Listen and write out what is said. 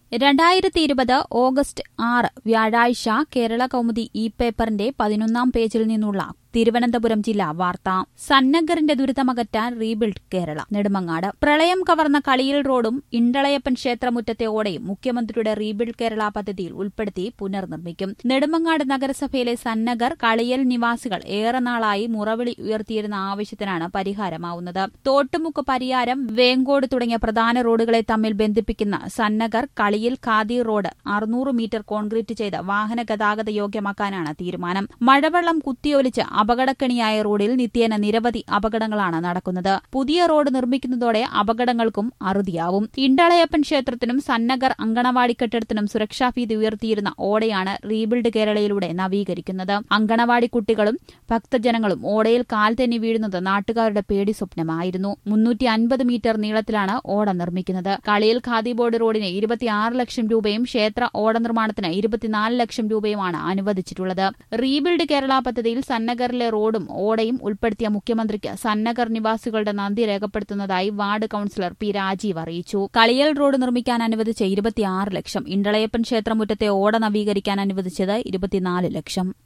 രണ്ടായിരത്തി ഇരുപത് ഓഗസ്റ്റ് ആറ് വ്യാഴാഴ്ച കേരള കൗമുദി ഇ പേപ്പറിന്റെ പതിനൊന്നാം പേജിൽ നിന്നുള്ള തിരുവനന്തപുരം ജില്ലാ വാർത്ത സന്നഗറിന്റെ ദുരിതമകറ്റാൻ റീബിൽഡ് കേരള നെടുമങ്ങാട് പ്രളയം കവർന്ന കളിയിൽ റോഡും ഇണ്ടളയപ്പൻ ക്ഷേത്രമുറ്റത്തെ ഓടയും മുഖ്യമന്ത്രിയുടെ റീബിൽഡ് കേരള പദ്ധതിയിൽ ഉൾപ്പെടുത്തി പുനർനിർമ്മിക്കും നെടുമങ്ങാട് നഗരസഭയിലെ സന്നഗർ കളിയൽ നിവാസികൾ ഏറെ നാളായി മുറവിളി ഉയർത്തിയിരുന്ന ആവശ്യത്തിനാണ് പരിഹാരമാവുന്നത് തോട്ടുമുക്ക് പരിയാരം വേങ്കോട് തുടങ്ങിയ പ്രധാന റോഡുകളെ തമ്മിൽ ബന്ധിപ്പിക്കുന്ന സന്നഗർ കളിയിൽ ഖാദി റോഡ് അറുന്നൂറ് മീറ്റർ കോൺക്രീറ്റ് ചെയ്ത് വാഹന ഗതാഗത യോഗ്യമാക്കാനാണ് തീരുമാനം മഴവെള്ളം കുത്തിയൊലിച്ച് അപകടക്കണിയായ റോഡിൽ നിത്യേന നിരവധി അപകടങ്ങളാണ് നടക്കുന്നത് പുതിയ റോഡ് നിർമ്മിക്കുന്നതോടെ അപകടങ്ങൾക്കും അറുതിയാവും ഇണ്ടളയപ്പൻ ക്ഷേത്രത്തിനും സന്നഗർ അങ്കണവാടി കെട്ടിടത്തിനും സുരക്ഷാ ഭീതി ഉയർത്തിയിരുന്ന ഓടയാണ് റീബിൽഡ് കേരളയിലൂടെ നവീകരിക്കുന്നത് അങ്കണവാടി കുട്ടികളും ഭക്തജനങ്ങളും ഓടയിൽ കാൽ തെന്നി വീഴുന്നത് നാട്ടുകാരുടെ പേടി സ്വപ്നമായിരുന്നു മുന്നൂറ്റി അൻപത് മീറ്റർ നീളത്തിലാണ് ഓട നിർമ്മിക്കുന്നത് കളിയിൽ ഖാദി ബോർഡ് റോഡിന് ഇരുപത്തിയാറ് ലക്ഷം രൂപയും ക്ഷേത്ര ഓട നിർമ്മാണത്തിന് ഇരുപത്തിനാല് ലക്ഷം രൂപയുമാണ് അനുവദിച്ചിട്ടുള്ളത് റീബിൽഡ് കേരള പദ്ധതിയിൽ സന്നഗറിലെ റോഡും ഓടയും ഉൾപ്പെടുത്തിയ മുഖ്യമന്ത്രിക്ക് സന്നഗർ നിവാസികളുടെ നന്ദി രേഖപ്പെടുത്തുന്നതായി വാർഡ് കൌൺസിലർ പി രാജീവ് അറിയിച്ചു കളിയൽ റോഡ് നിർമ്മിക്കാൻ അനുവദിച്ച ഇരുപത്തിയാറ് ലക്ഷം ഇണ്ടളയപ്പൻ ക്ഷേത്രമുറ്റത്തെ ഓട നവീകരിക്കാൻ അനുവദിച്ചത് ഇരുപത്തിനാല് ലക്ഷം